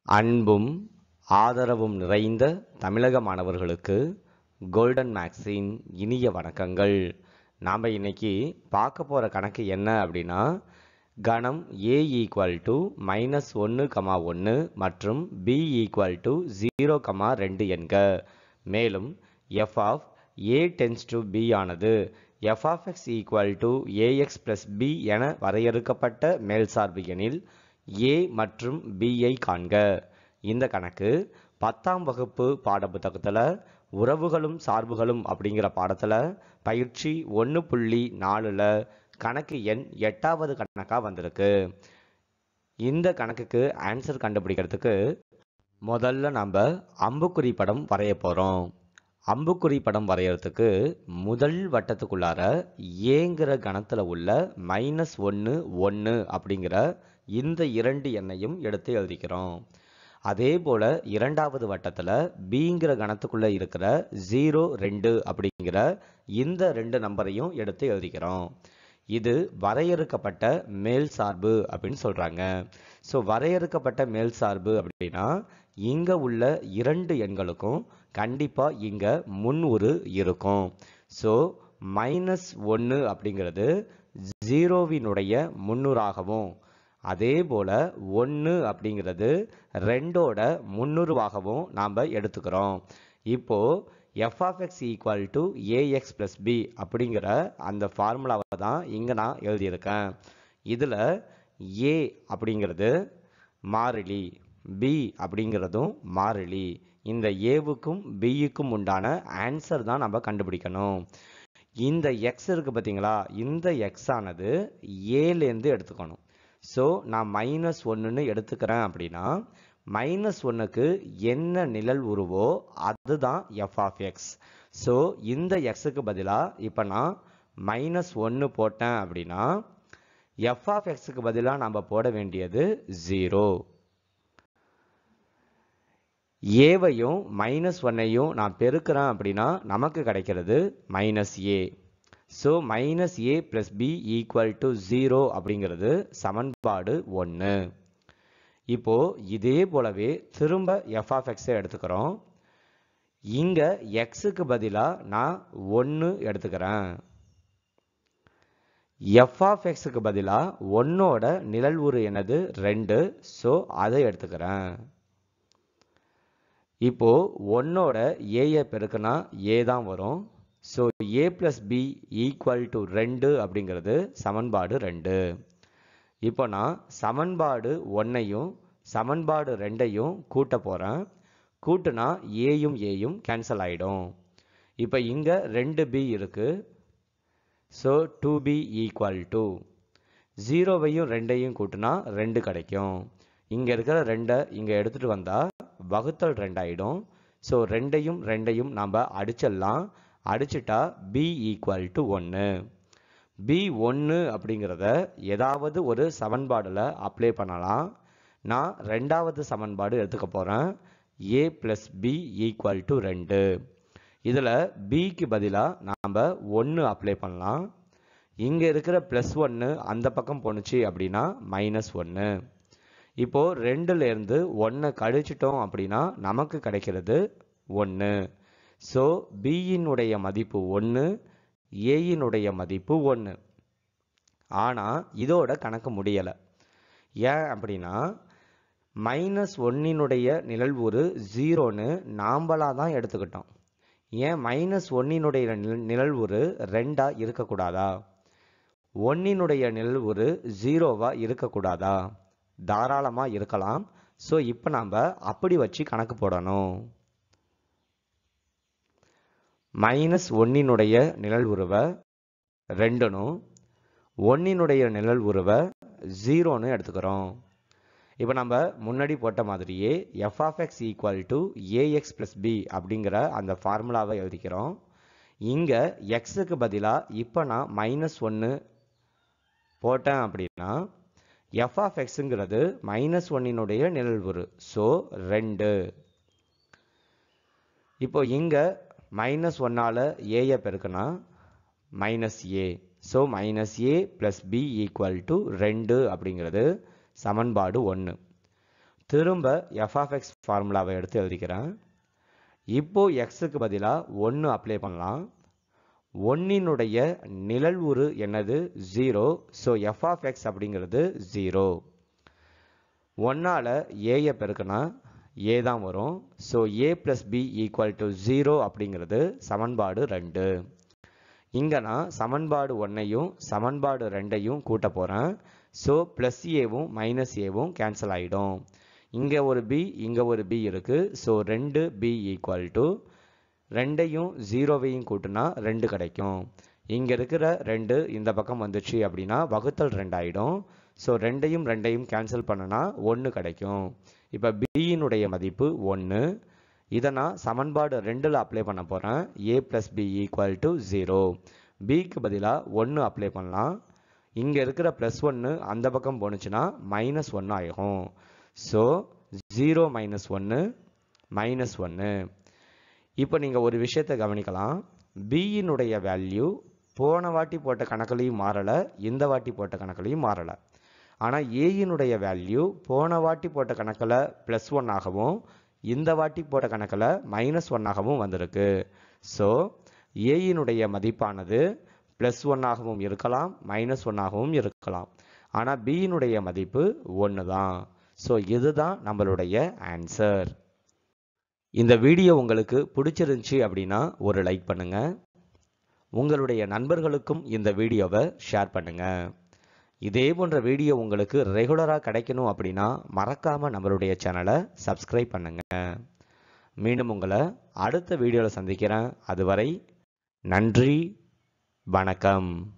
அன்பும் ஆதரவும் நிறைந்த தமிழக மாணவர்களுக்கு கோல்டன் மேக்ஸின் இனிய வணக்கங்கள் நாம் இன்னைக்கு பார்க்க போகிற கணக்கு என்ன அப்படின்னா கணம் ஏ ஈக்குவல் டு மைனஸ் ஒன்று கமா ஒன்று மற்றும் B equal to zero comma ரெண்டு என்க மேலும் F of A tends to B ஆனது F of X equal to A X plus B என வரையறுக்கப்பட்ட மேல்சார்பு எனில் ஏ மற்றும் பிஐ காண்க இந்த கணக்கு பத்தாம் வகுப்பு பாடப்புத்தகத்தில் உறவுகளும் சார்புகளும் அப்படிங்கிற பாடத்தில் பயிற்சி ஒன்று புள்ளி நாலில் கணக்கு எண் எட்டாவது கணக்காக வந்திருக்கு இந்த கணக்குக்கு ஆன்சர் கண்டுபிடிக்கிறதுக்கு முதல்ல நம்ம அம்புக்குறி படம் வரைய போகிறோம் அம்புக்குறி படம் வரையறதுக்கு முதல் வட்டத்துக்குள்ளார ஏங்கிற கணத்தில் உள்ள மைனஸ் ஒன்று ஒன்று அப்படிங்கிற இந்த இரண்டு எண்ணையும் எடுத்து எழுதிக்கிறோம் அதே போல் இரண்டாவது வட்டத்தில் பிங்கிற கணத்துக்குள்ளே இருக்கிற ஜீரோ ரெண்டு அப்படிங்கிற இந்த ரெண்டு நம்பரையும் எடுத்து எழுதிக்கிறோம் இது வரையறுக்கப்பட்ட மேல் சார்பு அப்படின்னு சொல்கிறாங்க ஸோ வரையறுக்கப்பட்ட மேல் சார்பு அப்படின்னா இங்கே உள்ள இரண்டு எண்களுக்கும் கண்டிப்பாக இங்கே முன் ஒரு இருக்கும் ஸோ மைனஸ் ஒன்று அப்படிங்கிறது ஜீரோவினுடைய முன்னூறாகவும் அதே போல் ஒன்று அப்படிங்கிறது ரெண்டோட முன்னூறுவாகவும் நாம் எடுத்துக்கிறோம் இப்போது F of X equal to A X plus B அப்படிங்கிற அந்த ஃபார்முலாவை தான் இங்கே நான் எழுதியிருக்கேன் இதில் ஏ அப்படிங்கிறது மாறிலி பி அப்படிங்கிறதும் மாறிலி இந்த ஏவுக்கும் பியுக்கும் உண்டான ஆன்சர் தான் நம்ம கண்டுபிடிக்கணும் இந்த எக்ஸ் இருக்குது பார்த்தீங்களா இந்த எக்ஸ் ஆனது ஏலேருந்து எடுத்துக்கணும் ஸோ நான் மைனஸ் ஒன்றுன்னு எடுத்துக்கிறேன் அப்படின்னா மைனஸ் ஒன்றுக்கு என்ன நிழல் உருவோ அதுதான் எஃப் ஆஃப் எக்ஸ் ஸோ இந்த எக்ஸுக்கு பதிலாக இப்போ நான் மைனஸ் ஒன்று போட்டேன் அப்படின்னா எஃப் ஆஃப் எக்ஸுக்கு பதிலாக நம்ம போட வேண்டியது ஜீரோ ஏவையும் மைனஸ் ஒன்னையும் நான் பெருக்கிறேன் அப்படின்னா நமக்கு கிடைக்கிறது minus A so minus A plus B equal to zero அப்படிங்கிறது சமன்பாடு ஒன்று இப்போது இதே போலவே திரும்ப எஃப் ஆஃப் எக்ஸை எடுத்துக்கிறோம் இங்கே எக்ஸுக்கு பதிலாக நான் ஒன்று எடுத்துக்கிறேன் எஃப் ஆஃப் எக்ஸுக்கு பதிலாக ஒன்னோட நிழல் உரு என்னது ரெண்டு ஸோ அதை எடுத்துக்கிறேன் இப்போது ஒன்னோட ஏயை பெருக்குனா ஏ தான் வரும் so A plus B equal to ரெண்டு அப்படிங்கிறது சமன்பாடு ரெண்டு இப்போ நான் சமன்பாடு ஒன்னையும் சமன்பாடு ரெண்டையும் கூட்ட போகிறேன் கூட்டுனா ஏயும் ஏயும் கேன்சல் ஆகிடும் இப்போ இங்கே ரெண்டு பி இருக்குது so two B equal to ஜீரோவையும் ரெண்டையும் கூட்டினா ரெண்டு கிடைக்கும் இங்கே இருக்கிற ரெண்டை இங்கே எடுத்துகிட்டு வந்தால் வகுத்தல் ரெண்டாயிடும் ஸோ ரெண்டையும் ரெண்டையும் நாம் அடிச்சிடலாம் அடிச்சிட்டா பி ஈக்குவல் டு ஒன்று பி ஒன்று அப்படிங்கிறத ஏதாவது ஒரு சமன்பாடில் அப்ளை பண்ணலாம் நான் ரெண்டாவது சமன்பாடு எடுத்துக்க போகிறேன் A plus B equal to ரெண்டு இதில் பிக்கு பதிலாக நாம் ஒன்று அப்ளை பண்ணலாம் இங்கே இருக்கிற ப்ளஸ் ஒன்று அந்த பக்கம் போணுச்சு அப்படின்னா மைனஸ் ஒன்று இப்போது ரெண்டுலேருந்து ஒன்றை கழிச்சிட்டோம் அப்படின்னா நமக்கு கிடைக்கிறது ஒன்று ஸோ பியினுடைய மதிப்பு ஒன்று ஏயினுடைய மதிப்பு ஒன்று ஆனால் இதோட கணக்கு முடியலை ஏன் அப்படின்னா மைனஸ் ஒன்னினுடைய நிழல் ஒரு ஜீரோன்னு நாம்பளாக தான் எடுத்துக்கிட்டோம் ஏன் மைனஸ் ஒன்னினுடைய நிழல் ஒரு ரெண்டாக இருக்கக்கூடாதா ஒன்னினுடைய நிழல் ஒரு ஜீரோவாக இருக்கக்கூடாதா தாராளமாக இருக்கலாம் ஸோ இப்போ நாம் அப்படி வச்சு கணக்கு போடணும் மைனஸ் ஒன்னினுடைய நிழல் உருவை ரெண்டுனும் ஒன்னினுடைய நிழல் உருவை ஜீரோன்னு எடுத்துக்கிறோம் இப்போ நம்ம முன்னாடி போட்ட மாதிரியே F of X equal to A X plus B அப்படிங்கிற அந்த ஃபார்முலாவை எழுதிக்கிறோம் இங்கே எக்ஸுக்கு பதிலாக இப்போ நான் மைனஸ் ஒன்று போட்டேன் அப்படின்னா எஃப் ஆஃப் எக்ஸுங்கிறது மைனஸ் ஒன்னினுடைய நிழல்வுரு ஸோ ரெண்டு இப்போ இங்கே மைனஸ் ஒன்னால் ஏயை பெருக்குனா minus A so minus A plus B equal to ரெண்டு அப்படிங்கிறது சமன்பாடு ஒன்று திரும்ப எஃப் ஆஃப் எக்ஸ் ஃபார்முலாவை எடுத்து எழுதிக்கிறேன் இப்போ எக்ஸுக்கு பதிலாக ஒன்று அப்ளை பண்ணலாம் ஒன்னினுடைய நிழல் உரு என்னது zero so F of X அப்படிங்கிறது ஜீரோ ஒன்னால் ஏயை பெருக்கினா ஏ தான் வரும் so A plus B equal to zero அப்படிங்கிறது சமன்பாடு ரெண்டு இங்கே நான் சமன்பாடு ஒன்றையும் சமன்பாடு ரெண்டையும் கூட்ட போகிறேன் ஸோ ப்ளஸ் ஏவும் மைனஸ் ஏவும் கேன்சல் ஆகிடும் இங்கே ஒரு பி இங்கே ஒரு பி இருக்குது ஸோ ரெண்டு பி ஈக்குவல் டு ரெண்டையும் ஜீரோவையும் கூட்டினா ரெண்டு கிடைக்கும் இங்கே இருக்கிற ரெண்டு இந்த பக்கம் வந்துச்சு அப்படின்னா வகுத்தல் ரெண்டாயிடும் ஸோ ரெண்டையும் ரெண்டையும் கேன்சல் பண்ணனா ஒன்று கிடைக்கும் இப்போ பியினுடைய மதிப்பு ஒன்று இதை நான் சமன்பாடு ரெண்டில் அப்ளை பண்ண போகிறேன் A plus B equal to zero பிக்கு பதிலாக ஒன்று அப்ளை பண்ணலாம் இங்கே இருக்கிற ப்ளஸ் ஒன்று அந்த பக்கம் போணுச்சுன்னா மைனஸ் ஒன்று ஆகும் ஸோ ஜீரோ மைனஸ் ஒன்று மைனஸ் ஒன்று இப்போ நீங்கள் ஒரு விஷயத்தை கவனிக்கலாம் பியினுடைய வேல்யூ போன வாட்டி போட்ட கணக்குலையும் மாறலை இந்த வாட்டி போட்ட கணக்குலையும் மாறலை ஆனால் ஏயினுடைய வேல்யூ போன வாட்டி போட்ட கணக்கில் ப்ளஸ் ஒன் ஆகவும் இந்த வாட்டி போட்ட கணக்கில் மைனஸ் ஒன்னாகவும் வந்திருக்கு ஸோ ஏயினுடைய மதிப்பானது ப்ளஸ் ஒன்னாகவும் இருக்கலாம் மைனஸ் ஒன்னாகவும் இருக்கலாம் ஆனால் பியினுடைய மதிப்பு ஒன்று தான் ஸோ இதுதான் நம்மளுடைய ஆன்சர் இந்த வீடியோ உங்களுக்கு பிடிச்சிருந்துச்சி அப்படின்னா ஒரு லைக் பண்ணுங்க உங்களுடைய நண்பர்களுக்கும் இந்த வீடியோவை ஷேர் பண்ணுங்க இதே போன்ற வீடியோ உங்களுக்கு ரெகுலராக கிடைக்கணும் அப்படின்னா மறக்காம நம்மளுடைய சேனலை சப்ஸ்கிரைப் பண்ணுங்க மீண்டும் உங்களை அடுத்த வீடியோவில் சந்திக்கிறேன் அதுவரை நன்றி வணக்கம்